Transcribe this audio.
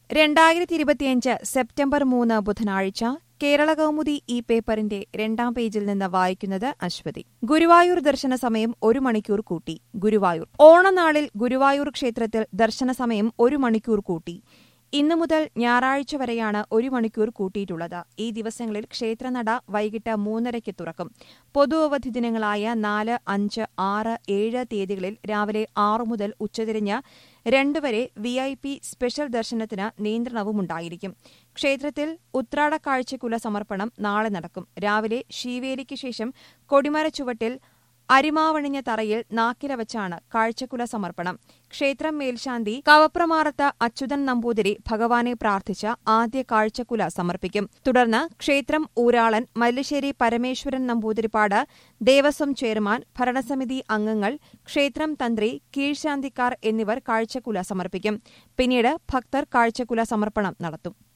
രണ്ടായിരത്തി ഇരുപത്തിയഞ്ച് സെപ്റ്റംബർ മൂന്ന് ബുധനാഴ്ച കേരള കൗമുദി ഈ പേപ്പറിന്റെ രണ്ടാം പേജിൽ നിന്ന് വായിക്കുന്നത് അശ്വതി ഗുരുവായൂർ ദർശന സമയം ഒരു മണിക്കൂർ കൂട്ടി ഗുരുവായൂർ ഓണനാളിൽ ഗുരുവായൂർ ക്ഷേത്രത്തിൽ ദർശന സമയം ഒരു മണിക്കൂർ കൂട്ടി ഇന്നു മുതൽ ഞായറാഴ്ച വരെയാണ് ഒരു മണിക്കൂർ കൂട്ടിയിട്ടുള്ളത് ഈ ദിവസങ്ങളിൽ ക്ഷേത്രനട വൈകിട്ട് മൂന്നരയ്ക്ക് തുറക്കും പൊതു അവധി ദിനങ്ങളായ നാല് അഞ്ച് ആറ് ഏഴ് തീയതികളിൽ രാവിലെ ആറു മുതൽ ഉച്ചതിരിഞ്ഞ് രണ്ട് വരെ വി ഐ പി സ്പെഷ്യൽ ദർശനത്തിന് നിയന്ത്രണവുമുണ്ടായിരിക്കും ക്ഷേത്രത്തിൽ ഉത്രാട കാഴ്ചയ്ക്കുള്ള സമർപ്പണം നാളെ നടക്കും രാവിലെ ശീവേലിക്ക് ശേഷം കൊടിമര ചുവട്ടിൽ അരിമാവണിഞ്ഞ തറയിൽ നാക്കില വച്ചാണ് കാഴ്ചക്കുല സമർപ്പണം ക്ഷേത്രം മേൽശാന്തി കവപ്രമാറത്ത് അച്യുതൻ നമ്പൂതിരി ഭഗവാനെ പ്രാർത്ഥിച്ച ആദ്യ കാഴ്ചക്കുല സമർപ്പിക്കും തുടർന്ന് ക്ഷേത്രം ഊരാളൻ മല്ലിശ്ശേരി പരമേശ്വരൻ നമ്പൂതിരിപ്പാട് ദേവസ്വം ചെയർമാൻ ഭരണസമിതി അംഗങ്ങൾ ക്ഷേത്രം തന്ത്രി കീഴ്ശാന്തിക്കാർ എന്നിവർ കാഴ്ചക്കുല സമർപ്പിക്കും പിന്നീട് ഭക്തർ കാഴ്ചക്കുല സമർപ്പണം നടത്തും